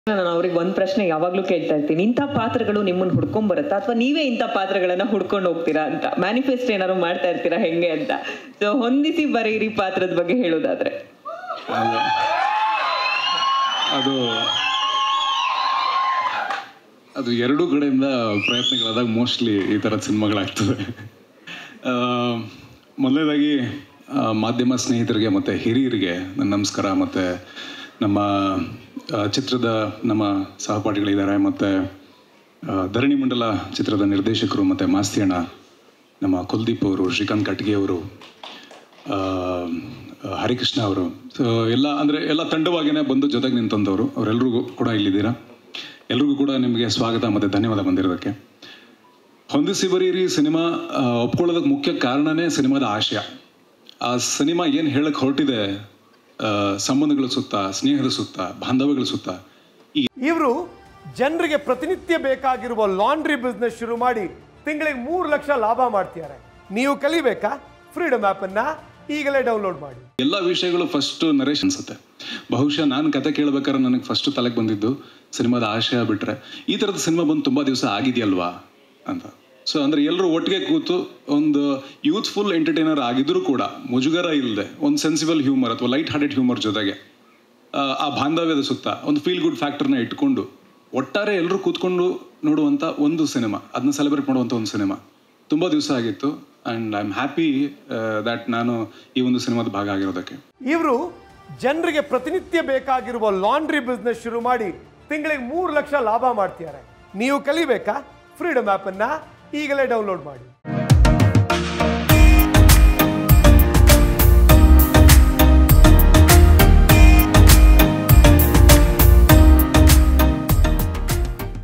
ನಾನು ಅವ್ರಿಗೆ ಒಂದ್ ಪ್ರಶ್ನೆ ಯಾವಾಗ್ಲೂ ಕೇಳ್ತಾ ಇರ್ತೀನಿ ಇಂಥ ಪಾತ್ರಗಳು ನಿಮ್ಮನ್ನ ಹುಡ್ಕೊಂಡ್ ಬರುತ್ತಾ ಅಥವಾ ನೀವೇ ಇಂಥ ಪಾತ್ರಗಳನ್ನ ಹುಡ್ಕೊಂಡು ಹೋಗ್ತೀರಾ ಅಂತ ಮ್ಯಾನಿಫೆಸ್ಟ್ ಏನಾದ್ರು ಮಾಡ್ತಾ ಇರ್ತೀರಾ ಹೆಂಗೆ ಅಂತ ಸೊ ಹೊಂದಿಸಿ ಬರೀರಿ ಪಾತ್ರದ ಬಗ್ಗೆ ಹೇಳೋದಾದ್ರೆ ಅದು ಅದು ಅದು ಎರಡೂ ಕಡೆಯಿಂದ ಪ್ರಯತ್ನಗಳಾದಾಗ ಮೋಸ್ಟ್ಲಿ ಈ ಥರದ ಸಿನಿಮಾಗಳಾಗ್ತದೆ ಆ, ಮೊದಲನೇದಾಗಿ ಆ, ಮಾಧ್ಯಮ ಸ್ನೇಹಿತರಿಗೆ ಮತ್ತು ಹಿರಿಯರಿಗೆ ನನ್ನ ನಮಸ್ಕಾರ ಮತ್ತು ನಮ್ಮ ಆ, ಚಿತ್ರದ ನಮ್ಮ ಸಹಪಾಠಿಗಳಿದ್ದಾರೆ ಮತ್ತು ಧರಣಿ ಮಂಡಲ ಚಿತ್ರದ ನಿರ್ದೇಶಕರು ಮತ್ತು ಮಾಸ್ತಿಯಣ್ಣ ನಮ್ಮ ಕುಲ್ದೀಪ್ ಅವರು ಶ್ರೀಕಾಂತ್ ಕಟ್ಗೆ ಅವರು ಆ, ಹರಿಕೃಷ್ಣ ಅವರು ಸೊ ಎಲ್ಲ ಅಂದರೆ ಎಲ್ಲ ತಂಡವಾಗಿನೇ ಬಂದು ಜೊತೆಗೆ ನಿಂತಂಥವ್ರು ಅವರೆಲ್ಲರಿಗೂ ಕೂಡ ಇಲ್ಲಿದ್ದೀರಾ ಎಲ್ರಿಗೂ ಕೂಡ ನಿಮಗೆ ಸ್ವಾಗತ ಮತ್ತು ಧನ್ಯವಾದ ಬಂದಿರೋದಕ್ಕೆ ಹೊಂದಿಸಿ ಬರೀರಿ ಸಿನಿಮಾ ಆ, ಒಪ್ಕೊಳ್ಳೋದಕ್ಕೆ ಮುಖ್ಯ ಕಾರಣನೇ ಸಿನಿಮಾದ ಆಶಯ ಆ ಸಿನಿಮಾ ಏನು ಹೇಳಕ್ಕೆ ಹೊರಟಿದೆ ಆ, ಸಂಬಂಧಗಳ ಸುತ್ತ ಸ್ನೇಹದ ಸುತ್ತ ಬಾಂಧವ್ಯಗಳ ಸುತ್ತ ಈ ಇವರು ಜನರಿಗೆ ಪ್ರತಿನಿತ್ಯ ಬೇಕಾಗಿರುವ ಲಾಂಡ್ರಿ ಬಿಸ್ನೆಸ್ ಶುರು ಮಾಡಿ ತಿಂಗಳಿಗೆ ಮೂರು ಲಕ್ಷ ಲಾಭ ಮಾಡ್ತಿದ್ದಾರೆ ನೀವು ಕಲಿಬೇಕಾ ಫ್ರೀಡಮ್ ಆ್ಯಪನ್ನು ಈಗಲೇ ಡೌನ್ಲೋಡ್ ಮಾಡಿ ಎಲ್ಲ ವಿಷಯಗಳು ಫಸ್ಟ್ ನರೇಶ್ ಅನ್ಸುತ್ತೆ ಬಹುಶಃ ನಾನು ಕತೆ ಕೇಳ್ಬೇಕಾದ್ರೆ ನನಗೆ ಫಸ್ಟ್ ತಲೆಗೆ ಬಂದಿದ್ದು ಸಿನಿಮಾದ ಆಶಯ ಬಿಟ್ರೆ ಈ ಥರದ ಸಿನಿಮಾ ಬಂದು ತುಂಬ ದಿವಸ ಆಗಿದೆಯಲ್ವಾ ಅಂತ ಸೊ ಅಂದರೆ ಎಲ್ಲರೂ ಒಟ್ಟಿಗೆ ಕೂತು ಒಂದು ಯೂತ್ಫುಲ್ ಎಂಟರ್ಟೈನರ್ ಆಗಿದ್ರೂ ಕೂಡ ಮುಜುಗರ ಇಲ್ಲದೆ ಒಂದು ಸೆನ್ಸಿಬಲ್ ಹ್ಯೂಮರ್ ಅಥವಾ ಲೈಟ್ ಹಾರ್ಟೆಡ್ ಹ್ಯೂಮರ್ ಜೊತೆಗೆ ಆ, ಆ ಬಾಂಧವ್ಯದ ಸುತ್ತ ಒಂದು ಫೀಲ್ ಗುಡ್ ಫ್ಯಾಕ್ಟರ್ನ ಇಟ್ಕೊಂಡು ಒಟ್ಟಾರೆ ಎಲ್ಲರೂ ಕೂತ್ಕೊಂಡು ನೋಡುವಂಥ ಒಂದು ಸಿನಿಮಾ ಅದನ್ನ ಸೆಲೆಬ್ರೇಟ್ ಮಾಡುವಂಥ ಒಂದು ಸಿನಿಮಾ ತುಂಬ ದಿವಸ ಆಗಿತ್ತು and I am happy that ನಾನು ಈ ಒಂದು ಸಿನಿಮಾದ ಭಾಗ ಆಗಿರೋದಕ್ಕೆ ಇವರು ಜನರಿಗೆ ಪ್ರತಿನಿತ್ಯ ಬೇಕಾಗಿರುವ ಲಾಂಡ್ರಿ ಬಿಸ್ನೆಸ್ ಶುರು ಮಾಡಿ ತಿಂಗಳಿಗೆ ಮೂರು ಲಕ್ಷ ಲಾಭ ಮಾಡ್ತಿದ್ದಾರೆ ನೀವು ಕಲಿಬೇಕಾ ಫ್ರೀಡಮ್ ಆ್ಯಪನ್ನು ಈಗಲೇ ಡೌನ್ಲೋಡ್ ಮಾಡಿ